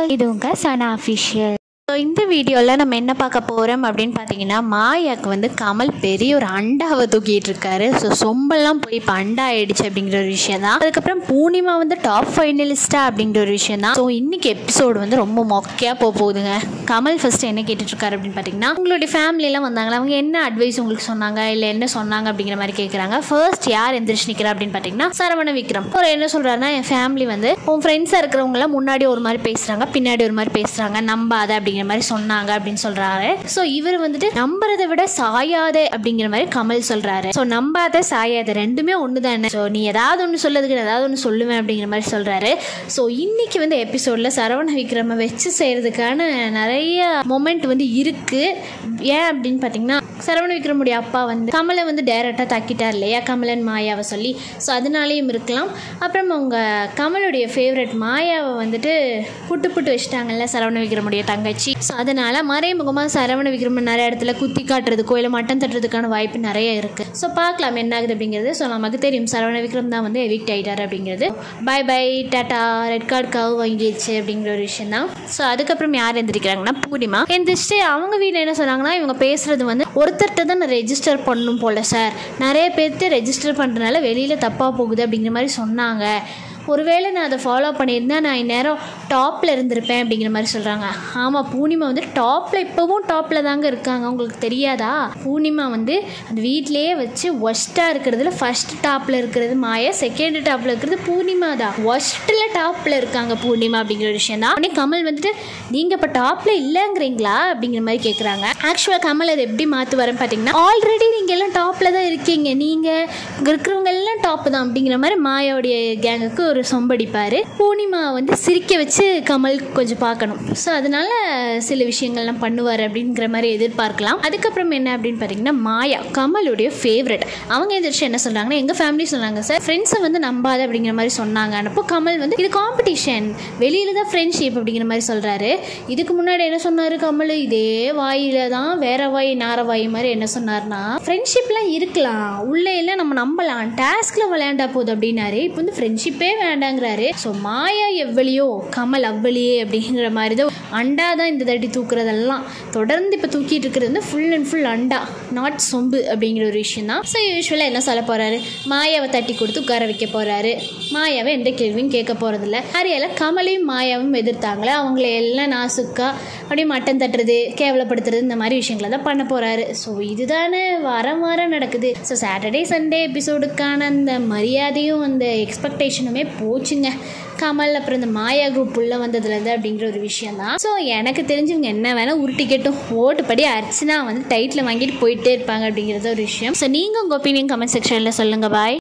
இது உங்கள் சனா official so இந்த வீடியோவில் நம்ம என்ன பார்க்க போகிறோம் அப்படின்னு பார்த்தீங்கன்னா மாயாக்கு வந்து கமல் பெரிய ஒரு அண்டாவை தூக்கிட்டு இருக்காரு ஸோ சொம்பெல்லாம் போய் இப்போ அண்டா ஆயிடுச்சு அப்படிங்கிற ஒரு விஷயம் தான் அதுக்கப்புறம் பூர்ணிமா வந்து டாப் ஃபைனலிஸ்டா அப்படிங்கிற ஒரு விஷயம் தான் ஸோ இன்னைக்கு எபிசோடு வந்து ரொம்ப மொக்கையாக போக போகுதுங்க கமல் ஃபர்ஸ்ட் என்ன கேட்டுட்டு இருக்காரு அப்படின்னு பார்த்தீங்கன்னா உங்களுடைய ஃபேமிலியெல்லாம் வந்தாங்களா அவங்க என்ன அட்வைஸ் உங்களுக்கு சொன்னாங்க இல்லை என்ன சொன்னாங்க அப்படிங்கிற மாதிரி கேட்குறாங்க ஃபர்ஸ்ட் யார் எந்திரிச்சு நிற்கிறா அப்படின்னு பார்த்தீங்கன்னா சரவண விக்ரம் அவர் என்ன சொல்கிறாருன்னா என் ஃபேமிலி வந்து உன் ஃப்ரெண்ட்ஸாக இருக்கிறவங்களாம் முன்னாடி ஒரு மாதிரி பேசுகிறாங்க பின்னாடி ஒரு மாதிரி பேசுகிறாங்க நம்பாத அப்படிங்கிற மாதிரி சொன்னாங்க அப்படின்னு சொல்கிறாரு ஸோ இவர் வந்துட்டு நம்புறதை விட சாயாத அப்படிங்கிற மாதிரி கமல் சொல்கிறாரு ஸோ நம்பாத சாயாத ரெண்டுமே ஒன்று தானே ஸோ நீ ஏதாவது ஒன்று சொல்லதுக்கு நான் ஏதாவது ஒன்று சொல்லுவேன் அப்படிங்கிற மாதிரி சொல்கிறாரு ஸோ இன்னைக்கு வந்து எபிசோடில் சரவண விக்ரம வச்சு செய்கிறதுக்கான நிறைய மொமெண்ட் வந்து இருக்குது ஏன் அப்படின்னு பார்த்தீங்கன்னா சரவண விக்ரமுடைய அப்பா வந்து கமலை வந்து டைரெக்டாக தாக்கிட்டார் இல்லையா கமலன் மாயாவை சொல்லி ஸோ அதனாலேயும் இருக்கலாம் அப்புறம் அவங்க கமலுடைய ஃபேவரட் மாயாவை வந்துட்டு புட்டு புட்டு வச்சுட்டாங்கல்ல சரவண விக்ரமுடைய தங்கச்சி ஸோ அதனால் மறைமுகமாக சரவண விக்ரமன் நிறைய இடத்துல குத்தி காட்டுறதுக்கோ இல்லை மட்டம் தட்டுறதுக்கான வாய்ப்பு நிறைய இருக்குது ஸோ பார்க்கலாம் என்ன ஆகுது அப்படிங்கிறது ஸோ நமக்கு தெரியும் சரவண விக்ரம் தான் வந்து எவிக்ட் ஆகிட்டார் அப்படிங்கிறது bye bye tata red card கவு வாங்கிடுச்சு அப்படிங்கிற ஒரு விஷயம் தான் ஸோ அதுக்கப்புறம் யார் எந்திரிக்கிறாங்கன்னா பூர்ணிமா எந்திரிச்சிட்டு அவங்க வீட்டில் என்ன சொன்னாங்கன்னா இவங்க பேசுறது வந்து ஒருத்தர்கிட்ட தான் நான் ரெஜிஸ்டர் பண்ணணும் போல சார் நிறைய பேர்த்து ரெஜிஸ்டர் பண்ணுறதுனால வெளியில் தப்பாக போகுது அப்படிங்கிற மாதிரி சொன்னாங்க ஒருவேளை நான் அதை ஃபாலோ பண்ணியிருந்தா நான் இந்நேரம் டாப்பில் இருந்திருப்பேன் அப்படிங்கிற மாதிரி சொல்கிறாங்க ஆமாம் பூர்ணிமா வந்து டாப்பில் இப்போவும் டாப்பில் தாங்க இருக்காங்க உங்களுக்கு தெரியாதா பூர்ணிமா வந்து அந்த வீட்டிலேயே வச்சு ஒஸ்ட்டாக இருக்கிறதுல ஃபர்ஸ்ட் டாப்பில் இருக்கிறது மாயா செகண்ட் டாப்பில் இருக்கிறது பூர்ணிமா தான் ஒஸ்ட்டில் டாப்பில் இருக்காங்க பூர்ணிமா அப்படிங்கிற ஒரு விஷயம் தான் உடனே கமல் வந்துட்டு நீங்கள் இப்போ டாப்பில் இல்லைங்கிறீங்களா அப்படிங்கிற மாதிரி கேட்குறாங்க ஆக்சுவலாக கமல் அதை எப்படி மாற்றுவாருன்னு பார்த்தீங்கன்னா ஆல்ரெடி நீங்கள் எல்லாம் டாப்பில் தான் இருக்கீங்க நீங்கள் இங்கே இருக்கிறவங்க எல்லாம் டாப்பு தான் அப்படிங்கிற மாதிரி மாயாவுடைய கேங்குக்கு ஒரு சொம்படிப்பார் பூர்ணிமா வந்து சிரிக்க வச்சு கமல் கொஞ்சம் பார்க்கணும் ஸோ அதனால சில விஷயங்கள்லாம் பண்ணுவார் அப்படிங்கிற மாதிரி எதிர்பார்க்கலாம் அதுக்கப்புறம் என்ன அப்படின்னு பார்த்தீங்கன்னா மாயா கமலுடைய ஃபேவரட் அவங்க எதிர்த்து என்ன சொல்கிறாங்கன்னா எங்கள் ஃபேமிலி சொன்னாங்க சார் ஃப்ரெண்ட்ஸை வந்து நம்பாத அப்படிங்கிற மாதிரி சொன்னாங்க அப்போ கமல் வந்து இது காம்படிஷன் வெளியில் தான் ஃப்ரெண்ட்ஷிப் அப்படிங்கிற மாதிரி சொல்கிறாரு இதுக்கு முன்னாடி என்ன சொன்னார் கமல் இதே வாயில தான் வேற வாய் நார வாய் மாதிரி என்ன சொன்னார்னா ஃப்ரெண்ட்ஷிப்லாம் இருக்கலாம் உள்ளே எல்லாம் நம்ம நம்பலாம் டாஸ்கில் விளையாண்டா போதும் அப்படின்னாரு இப்போ வந்து ஃப்ரெண்ட்ஷிப்பே வேண்டாங்கிறாரு ஸோ மாயா எவ்வளியோ கமல் அவ்வளியே அப்படிங்கிற மாதிரி தான் அண்டா தான் இந்த தட்டி தூக்குறதெல்லாம் தொடர்ந்து இப்போ தூக்கிட்டு இருக்கிறது வந்து ஃபுல் அண்ட் ஃபுல் அண்டா நாட் சொம்பு அப்படிங்கிற ஒரு விஷயம் தான் ஸோ யூஸ்வலாக என்ன சொல்ல போகிறாரு மாயாவை தட்டி கொடுத்து உட்கார வைக்க போகிறாரு மாயாவை எந்த கேள்வியும் கேட்க போகிறதில்ல நிறையால கமலையும் மாயாவும் எதிர்த்தாங்களே அவங்கள எல்லாம் நாசுக்கா அப்படியே மட்டம் தட்டுறது கேவலப்படுத்துறது இந்த மாதிரி விஷயங்களை தான் பண்ண போகிறாரு ஸோ இதுதானே வாரம் வாரம் நடக்குது ஸோ சாட்டர்டே சண்டே எபிசோடுக்கான அந்த மரியாதையும் அந்த எக்ஸ்பெக்டேஷனுமே போச்சுங்க கமல் அப்புறம் இந்த மாயா குரூப் உள்ள வந்ததுலேருந்து அப்படிங்கிற ஒரு விஷயம் தான் ஸோ எனக்கு தெரிஞ்சவங்க என்ன வேணால் உருட்டிக்கட்டும் ஓட்டுப்படி அர்ச்சனா வந்து டைட்டில் வாங்கிட்டு போயிட்டே இருப்பாங்க அப்படிங்கிறது ஒரு விஷயம் ஸோ நீங்கள் உங்கள் ஒப்பீனியன் கமெண்ட் செக்ஷனில் சொல்லுங்கள் பாய்